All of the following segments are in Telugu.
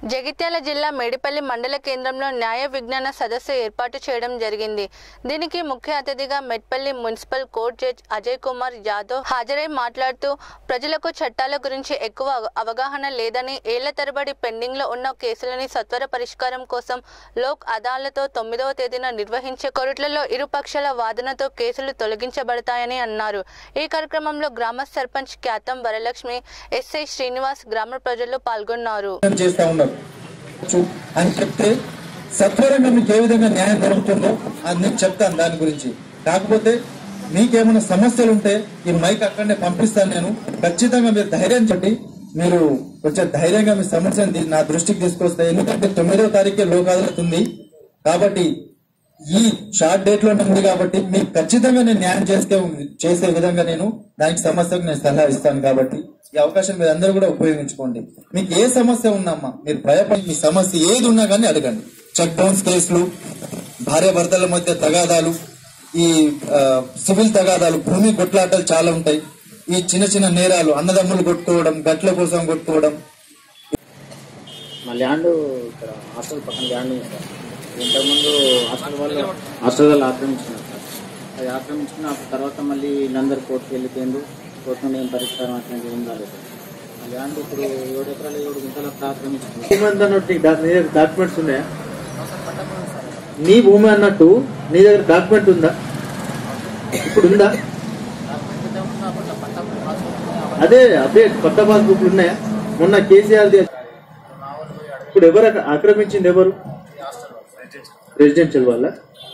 జగిత్యాల జిల్లా మేడిపల్లి మండల కేంద్రంలో న్యాయ విజ్ఞాన సదస్సు ఏర్పాటు చేయడం జరిగింది దీనికి ముఖ్య అతిథిగా Metpalli municipal court judge Ajay Kumar Yadav హాజరై మాట్లాడుతూ ప్రజలకు చట్టాల గురించి ఎక్కువ అవ- అవగాహన లేదని ఏళ్ల తరబడి పెండింగ్ లో ఉన్న కేసులని సత్వర పరిష్కారం కోసం లోక్ అదాలతో తొమ్మిదవ తేదీన నిర్వహించే కోర్టులలో ఇరు పక్షాల వాదనతో కేసులు తొలగించబడతాయని అన్నారు ఈ కార్యక్రమంలో గ్రామ సర్పంచ్ ఖ్యాతం వరలక్ష్మి ఎస్ఐ శ్రీనివాస్ గ్రామ ప్రజలు పాల్గొన్నారు ప్రయత్నం చేస్తా ఉన్నారు చూ- అని చెప్తే సత్వరంగా మీకు ఏ విధంగా న్యాయం దొరుకుతుందో అది నేను చెప్తాను దాని గురించి కాకపోతే మీకేమైనా సమస్యలు ఉంటే ఈ మైక్ అక్కడనే పంపిస్తాను నేను ఖచ్చితంగా మీరు ధైర్యం చెప్పి మీరు కొంచెం ధైర్యంగా మీ సమస్యను తీ- నా దృష్టికి తీసుకొస్తే ఎందుకంటే తొమ్మిదో తారీఖే లోక్ అదాలత్ ఉంది కాబట్టి ఈ షార్ట్ డేట్ లో ఉంది కాబట్టి మీకు ఖచ్చితంగా నేను న్యాయం చేస్తే చేసే విధంగా నేను దానికి సమస్యకు నేను సలహా ఇస్తాను కాబట్టి ఈ అవకాశం మీరు అందరూ కూడా ఉపయోగించుకోండి మీకు ఏ సమస్య ఉన్నమ్మా మీరు భయపడి మీ సమస్య ఏది ఉన్నా కానీ అడగండి చెక్ బౌన్స్ కేసులు భార్య భర్తల మధ్య తగాదాలు ఈ ఆ, సివిల్ తగాదాలు భూమి కొట్లాటలు చాలా ఉంటాయి ఈ చిన్న చిన్న నేరాలు అన్నదమ్ములు కొట్టుకోవడం గట్ల కోసం కొట్టుకోవడం మా ల్యాండ్ ఇక్కడ హాస్టల్ పక్కన ల్యాండ్ ఉంది సార్ ఇంతకుముందు హాస్టల్ వాళ్ళు హాస్టల్ వాళ్ళు ఆక్రమించుకున్నారు సార్ అది ఆక్రమించుకున్న ఆ తర్వాత మళ్ళీ వీళ్ళందరూ కోర్టుకి వెళ్ళిపోయిండు కోర్టు నుండి ఏం పరిష్కారం అట్లాంటి ఏం రాలేదు సార్ ఆ ల్యాండ్ ఇప్పుడు ఏడు ఎకరాలు ఏడు గుంటలకు ఆక్రమించుకున్నారు భూమి అన్నట్టు నీకు డా- నీ దగ్గర డాక్యుమెంట్స్ ఉన్నాయా నీ భూమి అన్నట్టు నీ దగ్గర డాక్యుమెంట్ ఉందా ఇప్పుడు ఉందా అదే అదే కొత్త పాస్బుక్లు ఉన్నాయా మొన్న కేసీఆర్ ది- ఇప్పుడు ఎవరు అక్కడ ఆక్రమించింది ఎవరు రెసిడెన్షియల్ వాళ్ళ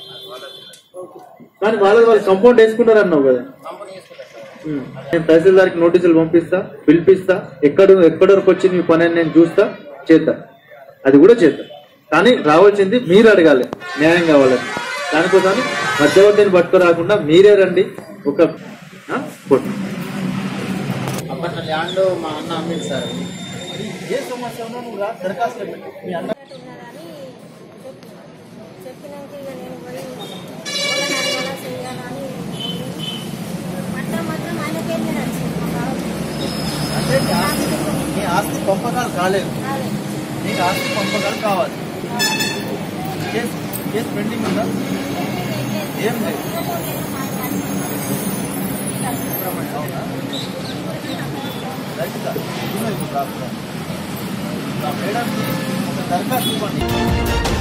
కానీ వాళ్ళ వాళ్ళు కంపౌండ్ వేసుకున్నారు అన్నావు కదా ఉమ్. నేను తహసీల్దార్కి నోటీసులు పంపిస్తా పిలిపిస్తా ఎక్కడ ఎక్కడి వరకు వచ్చింది మీ పని అని నేను చూస్తా చేద్దాం అది కూడా చేద్దాం కానీ రావాల్సింది మీరు అడగాలి న్యాయం కావాలని దానికోసం మధ్యవర్తిని పట్టుకురాకుండా మీరే రండి ఒక ఆ? కొట్టు. అప్పట్లో ల్యాండ్ మా అన్న అమ్మింది సార్ ఉన్నదని చెప్పినాక ఇక నేను పోయి వాళ్ళని అడగాలా చేయాలా అని మాత్రం మాత్రం ఆయనకేం నడిచింది మా బావకి. నీ ఆస్తి పంపకాలు కాలేదు అదే. నీకు ఆస్తి పంపకాలు కావాలి కేసు కేసు పెండింగ్ ఉందా ఏం లేదు అవునా రైట్ సార్ ఇప్పుడు రాస్తాను మేడంకి ఒక దరఖాస్తు ఇవ్వండి